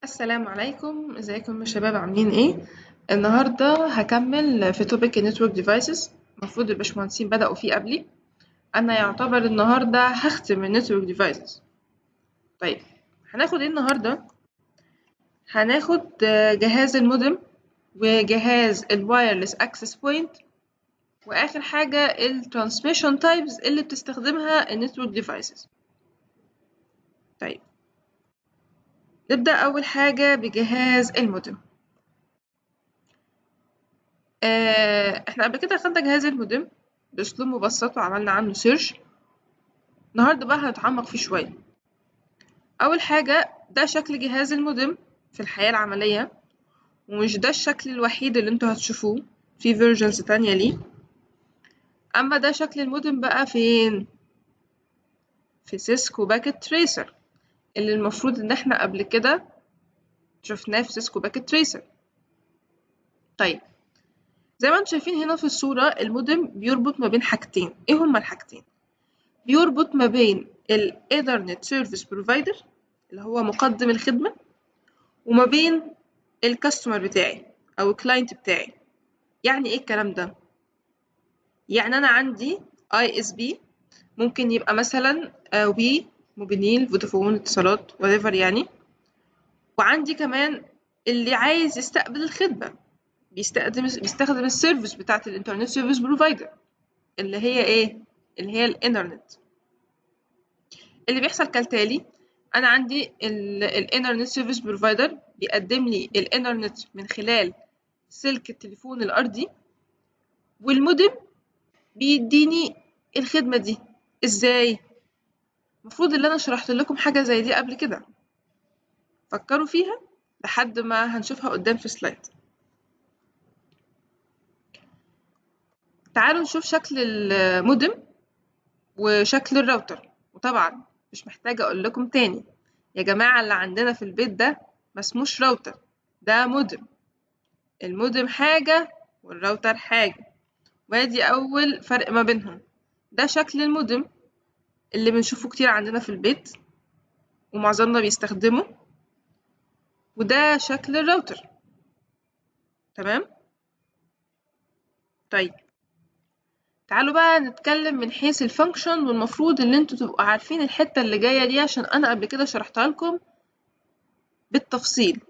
السلام عليكم ازيكم يا شباب عاملين ايه النهارده هكمل في توبيك النتورك ديفايسز المفروض الباشمهندسين بدأوا فيه قبلي انا يعتبر النهارده هختم النتورك ديفايسز طيب هناخد ايه النهارده هناخد جهاز المودم وجهاز الوايرلس اكسس بوينت واخر حاجه الترانسميشن تايبز اللي بتستخدمها النتورك ديفايسز طيب نبدأ أول حاجة بجهاز المودم آه، احنا قبل كده خدنا جهاز المودم بأسلوب مبسط وعملنا عنه سيرش النهاردة بقى هنتعمق فيه شوية أول حاجة ده شكل جهاز المودم في الحياة العملية ومش ده الشكل الوحيد اللي انتوا هتشوفوه في فيرجنز تانية ليه أما ده شكل المودم بقى فين في سيسكو باكيت تريسر اللي المفروض ان احنا قبل كده شفناه في سيسكو باكيت تريسر طيب زي ما انتم شايفين هنا في الصورة المودم بيربط ما بين حاجتين ايه هما الحاجتين بيربط ما بين الايثرنت سيرفيس بروفايدر اللي هو مقدم الخدمة وما بين الكاستمر بتاعي او الكلاينت بتاعي يعني ايه الكلام ده يعني انا عندي اي اس بي ممكن يبقى مثلا وي موبينيل فودافون اتصالات whatever يعني وعندي كمان اللي عايز يستقبل الخدمة بيستخدم بيستخدم السيرفيس بتاعة الانترنت سيرفيس بروفايدر اللي هي ايه اللي هي الانترنت اللي بيحصل كالتالي انا عندي الانترنت سيرفيس بروفايدر بيقدم لي الانترنت من خلال سلك التليفون الارضي والمودم بيديني الخدمة دي ازاي المفروض اللي انا شرحت لكم حاجة زي دي قبل كده فكروا فيها لحد ما هنشوفها قدام في سلايد تعالوا نشوف شكل المودم وشكل الراوتر وطبعا مش محتاجة اقول لكم تاني يا جماعة اللي عندنا في البيت ده ما اسموش راوتر ده مودم المودم حاجة والراوتر حاجة وادي اول فرق ما بينهم ده شكل المودم اللي بنشوفه كتير عندنا في البيت ومعظمنا بيستخدمه وده شكل الراوتر تمام طيب تعالوا بقى نتكلم من حيث الفانكشن والمفروض ان انتوا تبقوا عارفين الحتة اللي جاية دي عشان انا قبل كده شرحتها لكم بالتفصيل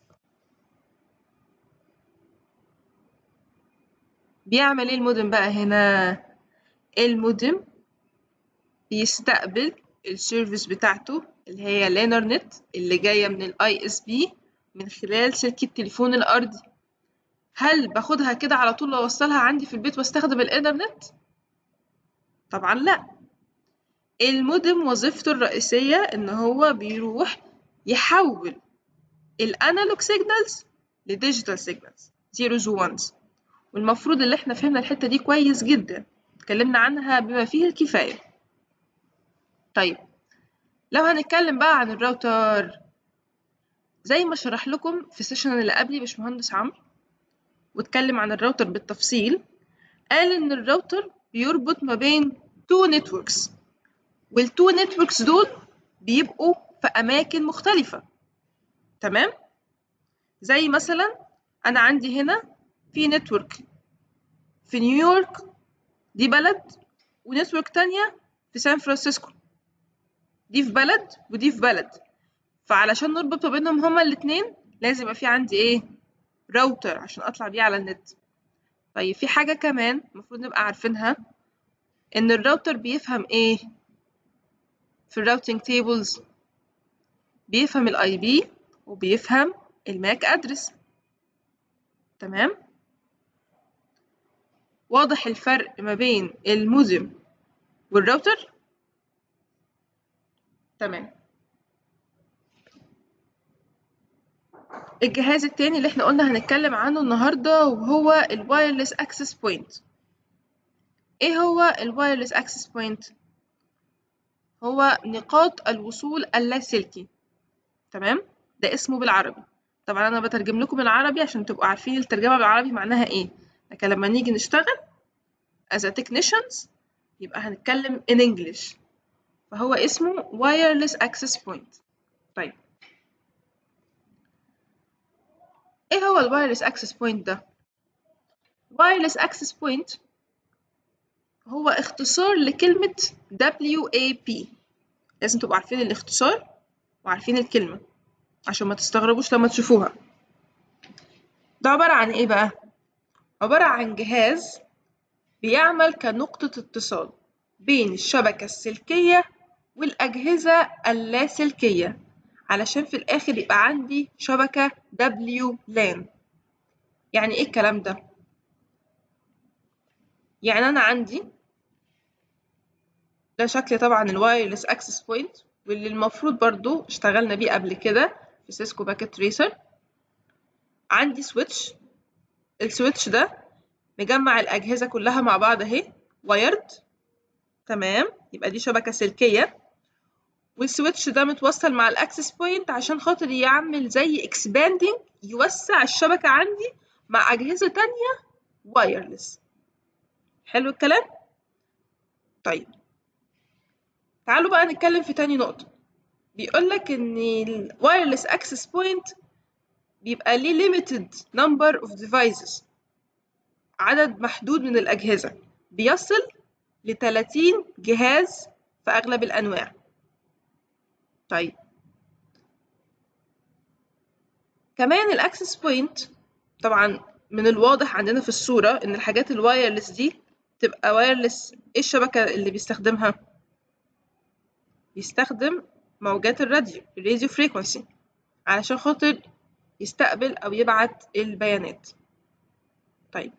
بيعمل ايه المودم بقى هنا المودم بيستقبل السيرفيس بتاعته اللي هي الانترنت اللي جايه من الاي اس بي من خلال سلك التليفون الارضي هل باخدها كده على طول واوصلها عندي في البيت واستخدم الانترنت طبعا لا المودم وظيفته الرئيسيه ان هو بيروح يحول الانالوج سيجنالز لديجيتال سيجنالز زيروز وانز والمفروض اللي احنا فهمنا الحته دي كويس جدا اتكلمنا عنها بما فيه الكفايه طيب لو هنتكلم بقى عن الراوتر زي ما شرح لكم في السيشن اللي قبلي باشمهندس عمرو واتكلم عن الراوتر بالتفصيل قال ان الراوتر بيربط ما بين تو نتوركس والتو نتوركس دول بيبقوا في اماكن مختلفه تمام زي مثلا انا عندي هنا في نتورك في نيويورك دي بلد ونتورك تانية في سان فرانسيسكو دي في بلد ودي في بلد فعلشان نربط ما بينهم هما الاتنين لازم يبقى في عندي ايه راوتر عشان اطلع بيه على النت طيب في حاجة كمان المفروض نبقى عارفينها ان الراوتر بيفهم ايه في الراوتينج تيبلز بيفهم الاي بي وبيفهم الماك ادرس تمام واضح الفرق ما بين المودم والراوتر تمام الجهاز التاني اللي احنا قلنا هنتكلم عنه النهاردة وهو الوايرلس اكسس بوينت ايه هو الوايرلس اكسس بوينت هو نقاط الوصول اللاسلكي تمام ده اسمه بالعربي طبعا انا بترجم لكم العربي عشان تبقوا عارفين الترجمة بالعربي معناها ايه لكن لما نيجي نشتغل as a technicians يبقى هنتكلم in English فهو اسمه wireless access point طيب ايه هو الوايرلس اكسس بوينت ده wireless access point هو اختصار لكلمة WAP لازم تبقوا عارفين الاختصار وعارفين الكلمة عشان ما تستغربوش لما تشوفوها ده عبارة عن ايه بقى؟ عبارة عن جهاز بيعمل كنقطة اتصال بين الشبكة السلكية والأجهزة اللاسلكية علشان في الآخر يبقى عندي شبكة WLAN يعني ايه الكلام ده؟ يعني أنا عندي ده شكل طبعا الوايرلس اكسس بوينت واللي المفروض برضو اشتغلنا بيه قبل كده في سيسكو باكيت تريسر عندي سويتش السويتش ده مجمع الأجهزة كلها مع بعض اهي وايرد تمام يبقى دي شبكة سلكية والسويتش ده متوصل مع الاكسس بوينت عشان خاطر يعمل زي اكسباندنج يوسع الشبكة عندي مع أجهزة تانية وايرلس حلو الكلام طيب تعالوا بقى نتكلم في تاني نقطة بيقولك إن ال wireless access point بيبقى ليه limited number of devices عدد محدود من الأجهزة بيصل لتلاتين جهاز في أغلب الأنواع طيب كمان الأكسس بوينت طبعا من الواضح عندنا في الصورة إن الحاجات الوايرلس دي تبقى وايرلس إيه الشبكة اللي بيستخدمها؟ بيستخدم موجات الراديو الراديو فريكونسي علشان خاطر يستقبل أو يبعت البيانات طيب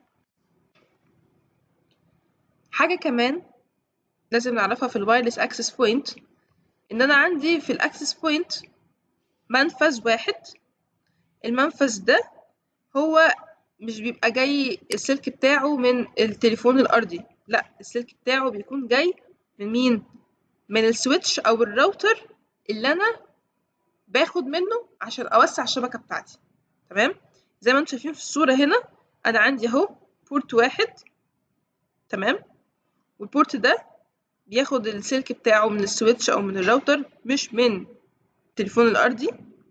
حاجة كمان لازم نعرفها في الوايرلس اكسس بوينت إن أنا عندي في الاكسس بوينت منفذ واحد المنفذ ده هو مش بيبقى جاي السلك بتاعه من التليفون الأرضي لا السلك بتاعه بيكون جاي من مين؟ من السويتش أو الراوتر اللي أنا باخد منه عشان أوسع الشبكة بتاعتي تمام؟ زي ما انتم شايفين في الصورة هنا أنا عندي أهو بورت واحد تمام؟ والبورت ده بياخد السلك بتاعه من السويتش أو من الراوتر مش من التليفون الأرضي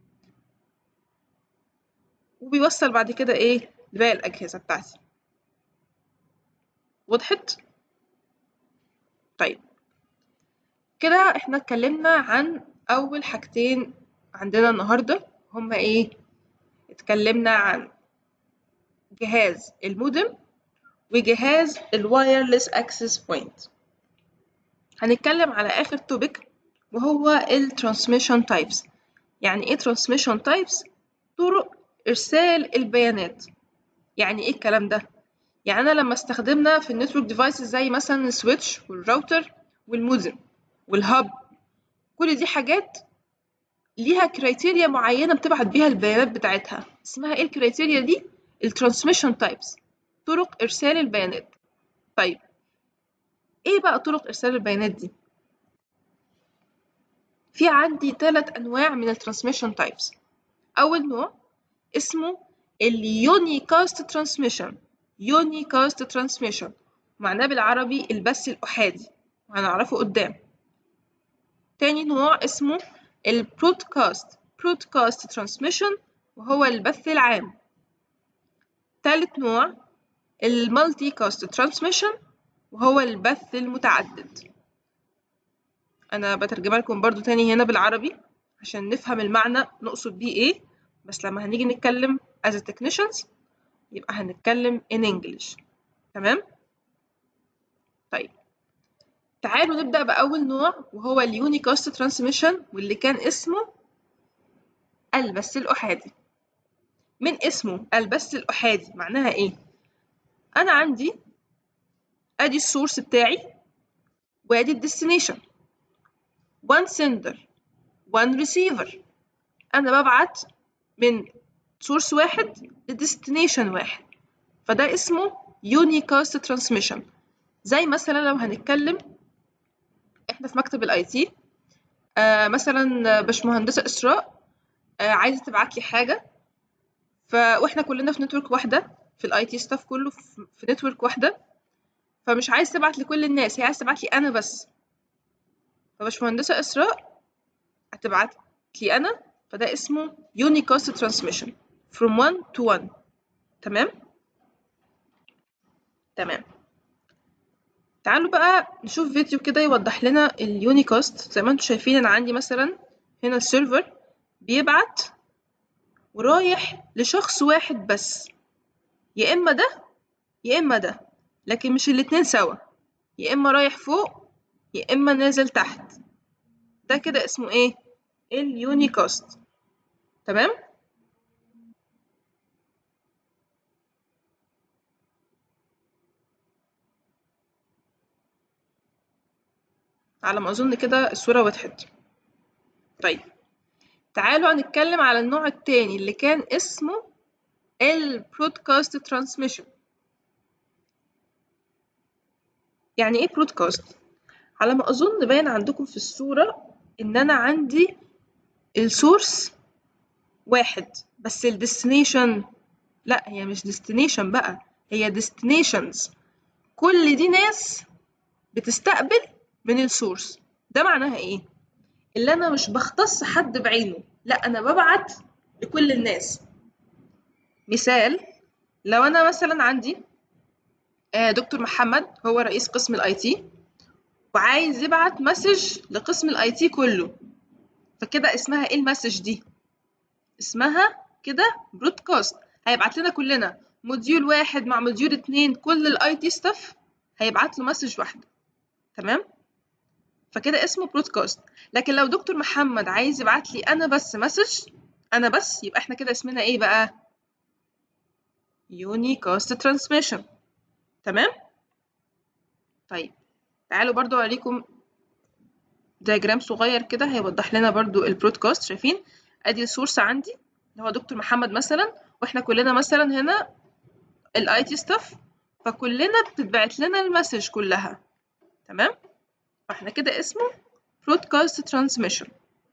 وبيوصل بعد كده إيه لباقي الأجهزة بتاعتي وضحت؟ طيب كده احنا اتكلمنا عن أول حاجتين عندنا النهاردة هما ايه؟ اتكلمنا عن جهاز المودم وجهاز الوايرلس اكسس بوينت هنتكلم على آخر توبيك وهو الترانسميشن تايبس يعني ايه ترانسميشن تايبس؟ طرق إرسال البيانات يعني ايه الكلام ده؟ يعني أنا لما استخدمنا في النتورك ديفايسز زي مثلا السويتش والراوتر والمودم والهاب كل دي حاجات ليها كرايتيريا معينة بتبعت بيها البيانات بتاعتها اسمها ايه الكرايتيريا دي؟ الترانسميشن تايبس طرق إرسال البيانات طيب ايه بقى طرق إرسال البيانات دي؟ في عندي ثلاث أنواع من الترانسميشن تايبس أول نوع اسمه اليونيكاست ترانسميشن يونيكاست ترانسميشن معناه بالعربي البث الأحادي وهنعرفه قدام تاني نوع اسمه البرودكاست برودكاست ترانسميشن وهو البث العام تالت نوع المالتي كاست ترانسميشن وهو البث المتعدد انا بترجمها لكم برضو تاني هنا بالعربي عشان نفهم المعنى نقصد بيه ايه بس لما هنيجي نتكلم as a technicians يبقى هنتكلم in English تمام طيب تعالوا نبدأ بأول نوع وهو اليونيكاست ترانسميشن واللي كان اسمه البث الأحادي من اسمه البث الأحادي معناها ايه أنا عندي أدي السورس بتاعي وأدي الديستنيشن one sender one receiver أنا ببعت من سورس واحد لديستنيشن واحد فده اسمه يونيكاست ترانسميشن زي مثلا لو هنتكلم احنا في مكتب الاي تي آه مثلا باشمهندسه اسراء آه عايزه تبعت لي حاجه ف واحنا كلنا في نتورك واحده في الاي تي ستاف كله في, في نتورك واحده فمش عايز تبعت لكل الناس هي عايز تبعت لي انا بس فباشمهندسه اسراء هتبعت لي انا فده اسمه يونيكاست ترانسميشن from 1 to 1 تمام تمام تعالوا بقى نشوف فيديو كده يوضح لنا اليونيكاست زي ما انتم شايفين انا عندي مثلا هنا السيرفر بيبعت ورايح لشخص واحد بس يا اما ده يا اما ده لكن مش الاتنين سوا يا اما رايح فوق يا اما نازل تحت ده كده اسمه ايه اليونيكاست تمام على ما اظن كده الصورة وضحت طيب تعالوا هنتكلم على النوع التاني اللي كان اسمه البرودكاست ترانسميشن يعني ايه برودكاست على ما اظن باين عندكم في الصورة ان انا عندي السورس واحد بس الديستنيشن لا هي مش ديستنيشن بقى هي ديستنيشنز كل دي ناس بتستقبل من السورس ده معناها ايه اللي انا مش بختص حد بعينه لا انا ببعت لكل الناس مثال لو انا مثلا عندي دكتور محمد هو رئيس قسم الاي تي وعايز يبعت مسج لقسم الاي تي كله فكده اسمها ايه المسج دي اسمها كده برودكاست هيبعت لنا كلنا موديول واحد مع موديول اتنين كل الاي تي ستاف هيبعت له مسج واحده تمام فكده اسمه برودكاست لكن لو دكتور محمد عايز يبعت لي انا بس مسج انا بس يبقى احنا كده اسمنا ايه بقى يونيكاست ترانسميشن تمام طيب تعالوا برضو اوريكم دياجرام صغير كده هيوضح لنا برضو البرودكاست شايفين ادي السورس عندي اللي هو دكتور محمد مثلا واحنا كلنا مثلا هنا الاي تي ستاف فكلنا بتتبعت لنا المسج كلها تمام فاحنا كده اسمه broadcast transmission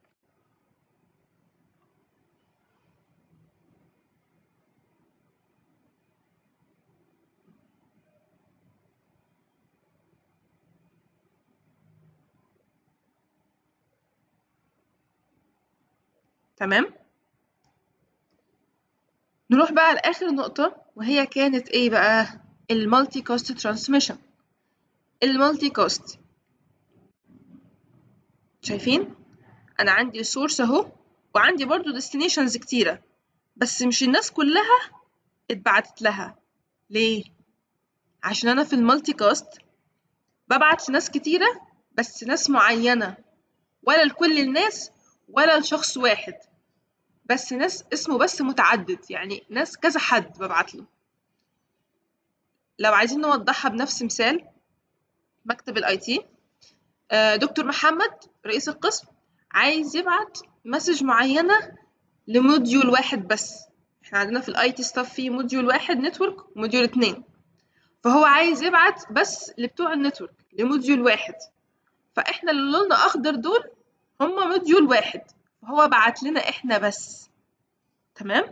تمام نروح بقى لآخر نقطة وهي كانت ايه بقى المالتي كاست ترانسميشن المالتي كاست شايفين انا عندي سورس اهو وعندي برضو ديستنيشنز كتيره بس مش الناس كلها اتبعتت لها ليه عشان انا في المالتي كاست ببعت لناس كتيره بس ناس معينه ولا لكل الناس ولا لشخص واحد بس ناس اسمه بس متعدد يعني ناس كذا حد ببعت له لو عايزين نوضحها بنفس مثال مكتب الاي تي دكتور محمد رئيس القسم عايز يبعت مسج معينة لموديول واحد بس احنا عندنا في الاي تي ستاف في موديول واحد نتورك وموديول اتنين فهو عايز يبعت بس لبتوع النتورك لموديول واحد فاحنا اللي لوننا اخضر دول هما موديول واحد فهو بعت لنا احنا بس تمام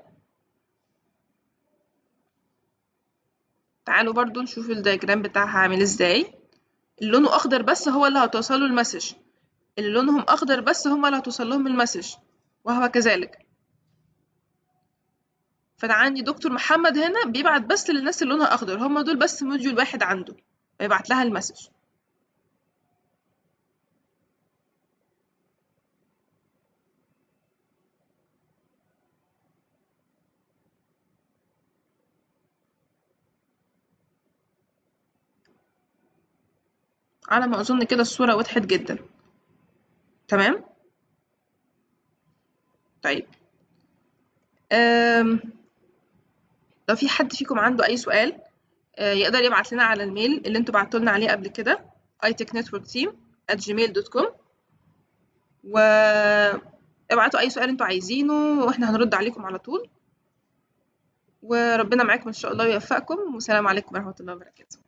تعالوا برضو نشوف الدياجرام بتاعها عامل ازاي اللي لونه اخضر بس هو اللي هتوصله المسج اللي لونهم اخضر بس هم اللي هتوصل لهم المسج وهو كذلك فانا عندي دكتور محمد هنا بيبعت بس للناس اللي لونها اخضر هم دول بس موديول واحد عنده بيبعت لها المسج على ما أظن كده الصورة وضحت جدا تمام طيب أم... لو في حد فيكم عنده أي سؤال يقدر يبعت لنا على الميل اللي انتوا بعتوا لنا عليه قبل كده itechnetworkteam at gmail.com و ابعتوا أي سؤال انتوا عايزينه واحنا هنرد عليكم على طول وربنا معاكم إن شاء الله ويوفقكم والسلام عليكم ورحمة الله وبركاته